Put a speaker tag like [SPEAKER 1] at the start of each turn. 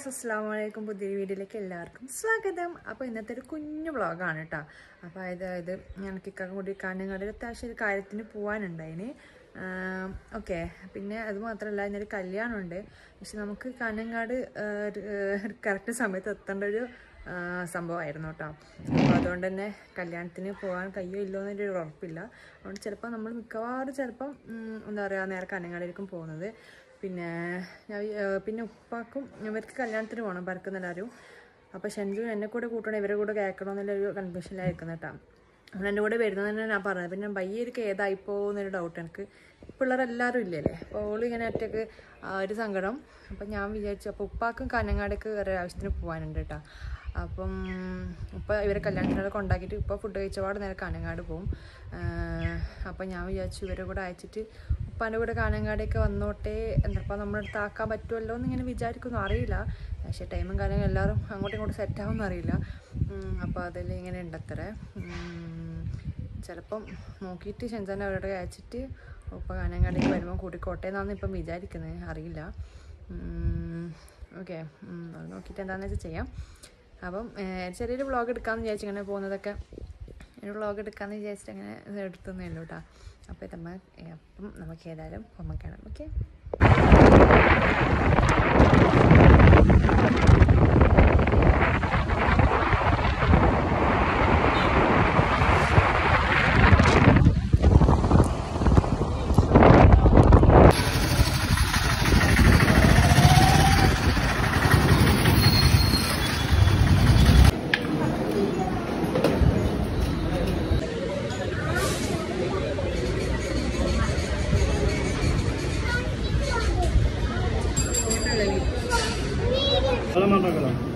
[SPEAKER 1] guys അസ്സാം വലൈക്കും പുതിയ വീഡിയോയിലേക്ക് എല്ലാവർക്കും സ്വാഗതം അപ്പോൾ ഇന്നത്തെ ഒരു കുഞ്ഞു വ്ളോഗാണ് കേട്ടോ അപ്പോൾ അതായത് ഞാൻ കിക്കാൻ കൂടി കാഞ്ഞങ്ങാട് അത്യാവശ്യം ഒരു കാര്യത്തിന് പോകാനുണ്ടായിന് ഓക്കെ പിന്നെ അത് മാത്രമല്ല ഇന്നൊരു കല്യാണമുണ്ട് പക്ഷെ നമുക്ക് കാഞ്ഞങ്ങാട് കറക്റ്റ് സമയത്ത് എത്തേണ്ട ഒരു ആ, സംഭവമായിരുന്നു കേട്ടോ അപ്പോൾ അതുകൊണ്ട് തന്നെ കല്യാണത്തിന് പോകാൻ കഴിയോ ഇല്ലോ എന്നൊരു ഉറപ്പില്ല അതുകൊണ്ട് ചിലപ്പോൾ നമ്മൾ മിക്കവാറും ചിലപ്പം ഉം, എന്താ പറയുക നേരെ കന്നങ്ങാടിലേക്കും പോകുന്നത് പിന്നെ ഞാൻ വി- ഏർ പിന്നെ ഉപ്പാക്കും ഇവർക്ക് കല്യാണത്തിന് പോകണം പറക്കുന്നെല്ലാവരും അപ്പോൾ ഷെൻജു എന്നെ കൂടെ കൂട്ടണം ഇവരെ കൂടെ കേൾക്കണമെന്നുള്ളൊരു കൺഫ്യൂഷനിലായിരിക്കുന്നത് കേട്ടോ അവൾ എൻ്റെ കൂടെ വരുന്നത് തന്നെ ഞാൻ പറഞ്ഞത് പിന്നെ ബയ്യർക്ക് ഏതായിപ്പോ എന്നൊരു ഡൗട്ട് എനിക്ക് പിള്ളേരെല്ലാവരും ഇല്ലല്ലേ അപ്പോൾ ഓൾ ഇങ്ങനെ ഒറ്റക്ക് ആ ഒരു സങ്കടം അപ്പം ഞാൻ വിചാരിച്ചു അപ്പോൾ ഉപ്പാക്കും കാഞ്ഞങ്ങാടേക്ക് വേറെ ആവശ്യത്തിന് പോകാനുണ്ട് കേട്ടോ അപ്പം ഉപ്പ ഇവരെ കല്യാണത്തിനൊക്കെ കൊണ്ടാക്കിയിട്ട് ഉപ്പ ഫുഡ് കഴിച്ചപാട് നേരെ കാഞ്ഞങ്ങാട് പോകും അപ്പം ഞാൻ വിചാരിച്ചു ഇവരെ കൂടെ അയച്ചിട്ട് ഉപ്പാൻ്റെ കൂടെ കാഞ്ഞങ്ങാടേക്ക് വന്നോട്ടെ എന്നപ്പോൾ നമ്മുടെ അടുത്ത് ആക്കാൻ പറ്റുമല്ലോ എന്ന് ഇങ്ങനെ വിചാരിക്കുന്നു അറിയില്ല പക്ഷേ ടൈമും കാര്യങ്ങളും എല്ലാവരും അങ്ങോട്ടും ഇങ്ങോട്ടും സെറ്റ് ആവുമെന്ന് അറിയില്ല അപ്പോൾ അതിൽ ഇങ്ങനെ ഉണ്ടത്രേ ഉം, ചിലപ്പം നോക്കിയിട്ട് ഷെൻസാനെ അവരുടെ അയച്ചിട്ട് ഉപ്പ കാഞ്ഞങ്ങാടേക്ക് വരുമ്പോൾ കൂട്ടിക്കോട്ടെ എന്നാണ് ഇപ്പം വിചാരിക്കുന്നത് അറിയില്ല ഓക്കെ അത് നോക്കിയിട്ട് എന്താണെന്ന് വെച്ചാൽ ചെയ്യാം അപ്പം ഏഹ്, ചെറിയൊരു വ്ളോഗ് എടുക്കാമെന്ന് വിചാരിച്ചു ഇങ്ങനെ പോകുന്നതൊക്കെ ഒരു വ്ളോഗ് എടുക്കാമെന്ന് വിചാരിച്ചിട്ട് അങ്ങനെ എടുത്തതേ ഉള്ളൂ കേട്ടോ അപ്പോൾ നമ്മ അപ്പം നമുക്ക് ഏതായാലും നമുക്ക് കാണാം ഓക്കെ
[SPEAKER 2] വെള്ളം വേണ്ട